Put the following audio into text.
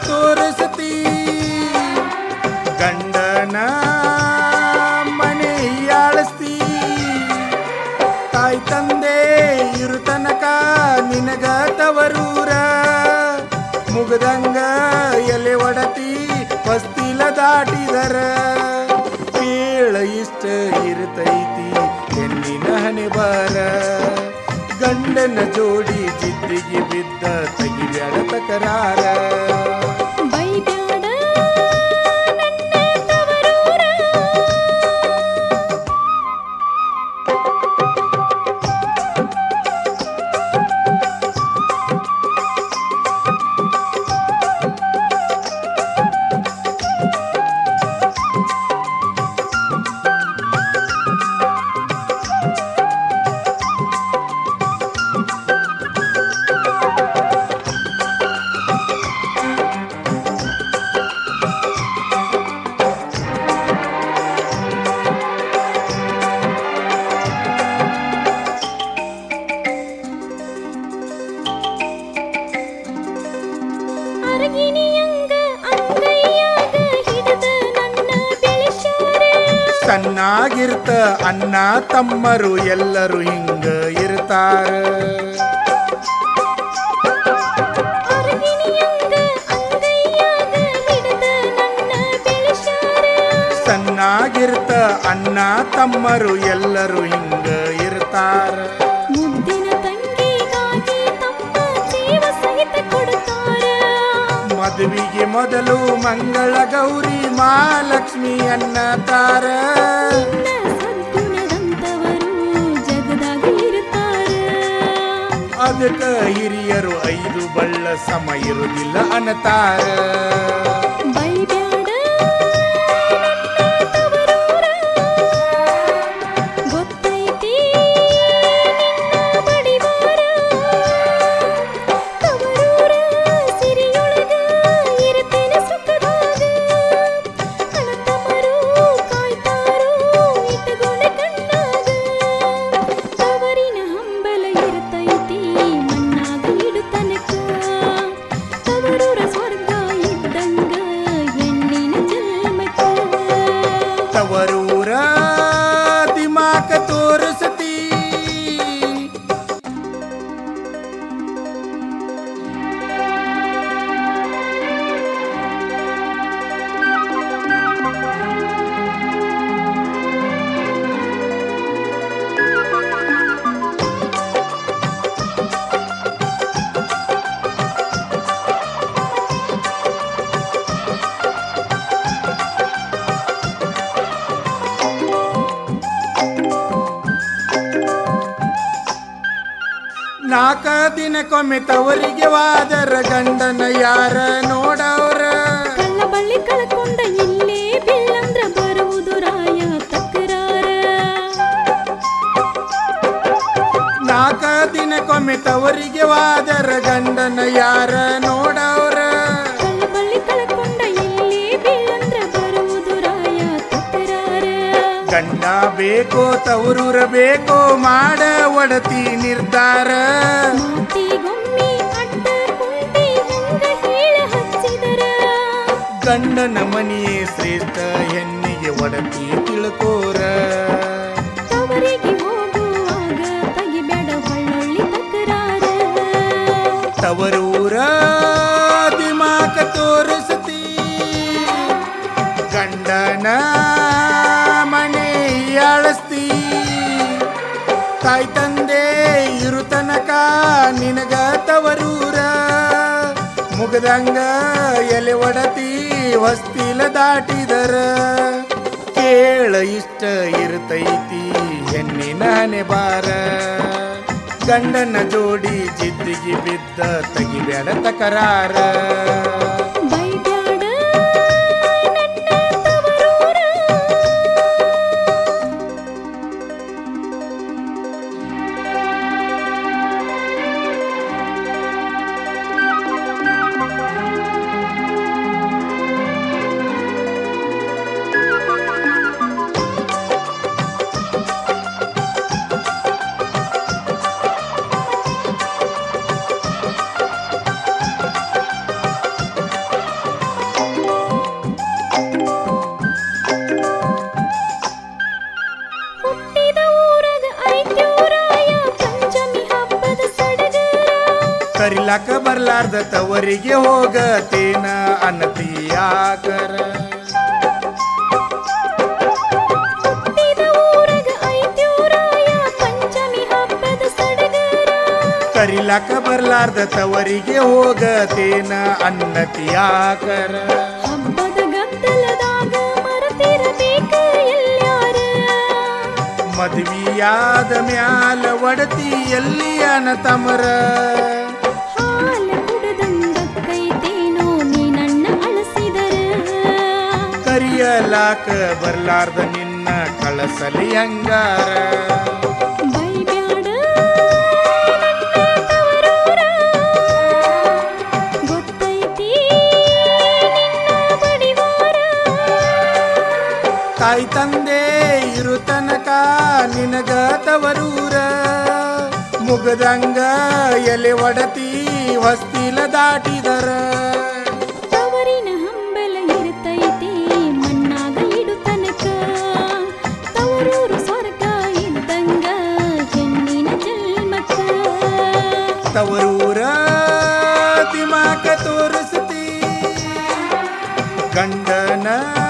ತೋರಿಸ್ತಿ ಗಂಡನ ಮನೆ ಆಳಿಸ್ತಿ ತಾಯಿ ತಂದೆ ಇರು ತನಕ ನಿನಗ ತವರೂರ ಮುಗದಂಗ ಎಲೆ ಒಡತಿ ಪಸ್ತಿಲ ದಾಟಿದರ ಕೇಳ ಇಷ್ಟ ಇರ್ತೈತಿ ಹೆಣ್ಣಿನ ಹಣೆ ಬಾರ ಗಂಡನ ಜೋಡಿ ಜಿದ್ದಿಗೆ ಬಿದ್ದ ತೆಗಿಬ್ಯಾಡ ತಕರಾರ ಬೈಬ್ಯಾಡ ನನ್ನ ತವರೂರ ಅರಗಿಣಿಯಂಗ ಅಂಗೈಯಾಗ ಹಿಡಿದ ನನ್ನ ಬೆಳೆಸ್ಯಾರ ಸಣ್ಣಾಗಿರ್ತ ಅಣ್ಣ ತಮ್ಮರು ಎಲ್ಲರೂ ಹಿಂಗ ಇರ್ತಾರ ಅರಗಿಣಿಯಂಗ ಅಂಗೈಯಾಗ ಹಿಡಿದ ನನ್ನ ಬೆಳೆಸ್ಯಾರ ಸಣ್ಣಾಗಿರ್ತ ಅಣ್ಣ ತಮ್ಮರು ಎಲ್ಲರೂ ಹಿಂಗ ಇರ್ತಾರ ಮುದ್ದಿನ ತಂಗಿಗಾಗಿ ತಮ್ಮ ಜೀವ ಸಹಿತ ಕೊಡುತ್ತಾರ ಮದುವಿಗೆ ಮೊದಲು ಮಂಗಳ ಗೌರಿ ಮಹಾಲಕ್ಷ್ಮಿ ಅನ್ನತಾರ ನಿನ್ನ ಸದ್ಗುಣದಂತವರು ಜಗದಾಗ ಇರುತ್ತಾರ ಅದಕ್ಕ ಹಿರಿಯರು ಐದು ಬಳ್ಳ ಸಮ ಇರುವುದಿಲ್ಲ ಅನ್ನತಾರ ಬೈಬ್ಯಾಡ ನನ್ನ ತವರೂರ ಗೊತ್ತೈತಿ ನಿನ್ನ ಬಡಿವಾರ ತವರೂರ ಸಿರಿಯೊಳಗ ಇರುತ್ತೇನೆ ಸುಖದಾಗ ಅಣ್ಣತಮ್ಮರು ಕಾಯ್ತಾರೋ ಇಟ್ಟುಕೊಂಡ ಕಣ್ಣಾಗ ತವರಿನ ಹಂಬಲ ಇರ್ತೈತಿ ಮಣ್ಣಾಗ ಇಡು ತನಕ ತವರೂರ ಸ್ವರ್ಗ ಇದ್ದಂಗ ಹೆಣ್ಣಿನ ಜನ್ಮಕ್ಕ ತವರೂರ ದಿಮಾಕ ತೋರಿಸತಿ ನಾಲ್ಕ ದಿನಕ್ಕೊಮ್ಮೆ ತವರಿಗೆ ವಾದರ ಗಂಡನ ಯಾರ ನೋಡವ್ರ ಕಳ್ಳ ಬಳ್ಳಿ ಕಳ್ಕೊಂಡ ಇಲ್ಲೇ ಬಿಲ್ಲಂದ್ರ ಬರುವುದು ರಾಯ ತಕರಾರ ನಾಲ್ಕ ದಿನಕ್ಕೊಮ್ಮೆ ತವರಿಗೆ ವಾದರ ಗಂಡನ ಯಾರ ನೋಡವ್ರ ಕಳ್ಳ ಬಳ್ಳಿ ಕಳ್ಕೊಂಡ ಇಲ್ಲೇ ಬಿಲ್ಲಂದ್ರ ಬರುವುದು ರಾಯ ತಕರಾರ ಗಂಡ ಬೇಕೋ ತವರೂರ ಬೇಕೋ ಮಾಡ ಒಡತಿ ನಿರ್ಧಾರ ಮಾತಿಗೊಮ್ಮೆ ಅಡ್ಡ ಕುಂಟಿ ಹಂಗ ಹೇಳ ಹಚ್ಚಿದರ ಗಂಡನ ಮನೆಯೇ ಶ್ರೇಷ್ಠ ಹೆಣ್ಣಿಗೆ ಒಡತಿ ತಿಳ್ಕೋರ ತವರಿಗೆ ಹೋಗುವಾಗ ತೆಗಿಬೇಡ ಹೊಳ್ಳೊಳ್ಳಿ ತಕರಾರ ತವರೂರ ದಿಮಾಕ ತೋರಿಸ್ತಿ ಗಂಡನ ಮನೆ ಅಳಸ್ತಿ ತಾಯಿ ತಂದೆ ಇರು ತನಕ ನಿನಗ ತವರೂರ ಮುಗದಂಗ ಎಲೆ ಒಡತಿ ಹೊಸ್ತಿಲ ದಾಟಿದರ ಕೇಳ ಇಷ್ಟ ಇರ್ತೈತಿ ಹೆಣ್ಣಿನ ಹಣೆ ಬಾರ ಗಂಡನ ಜೋಡಿ ಜಿದ್ದಿಗೆ ಬಿದ್ದ ತೆಗಿಬೇಡ ತಕರಾರ ಬೈಬ್ಯಾಡ ನನ್ನ ತವರೂರ ಕರಿಲಾಕ ಬರ್ಲಾರ್ದ ತವರಿಗೆ ಹೋಗತೇನ ಅನ್ನತಿಯಾಕರ ಹುಟ್ಟಿದ ಊರಗ ಐತ್ಯೂರಾಯ ಪಂಚಮಿ ಹಬ್ಬದ ಸಡಗರ ಕರಿಲಾಕ ಬರ್ಲಾರ್ದ ತವರಿಗೆ ಹೋಗತೇನ ಅನ್ನತಿಯಾಕರ ಹಬ್ಬದ ಗದ್ದಲದಾಗ ಮರೆತಿರಬೇಕ ಎಲ್ಲಾರ ಮದ್ವಿಯಾದ ಮ್ಯಾಲ ಒಡತಿ ಎಲ್ಲಿ ತಮರ ಹಾಲ ಕುಡದಂಗಕ್ಕೈತೇನೋ ನೀ ನನ್ನ ಅಳಸಿದರ ಕರಿಯಲಾಕ ಬರ್ಲಾರ್ದ ನಿನ್ನ ಕಳಸಲಿ ಹಂಗಾರ ಬೈಬ್ಯಾಡ ನನ್ನ ತವರೂರ. ಗೊತ್ತೈತಿ ನಿನ್ನ ಬಡಿವಾರ ತಾಯಿ ತಂದೆ ಇರು ತನಕ ನಿನಗ ತವರೂರ ಮುಗದಂಗ ಎಲೆ ಒಡತಿ ಹೊಸ್ತಿಲ ದಾಟಿದರ ತವರಿನ ಹಂಬಲ ಇರ್ತೈತಿ ಮಣ್ಣಾಗ ಇಡು ತನಕ ತವರೂರು ಸ್ವರ್ಗ ಇದ್ದಂಗ ಹೆಣ್ಣಿನ ಜನ್ಮಕ್ಕ ತವರೂರ ದಿಮಾಕ ತೋರಿಸ್ತಿ ಗಂಡನ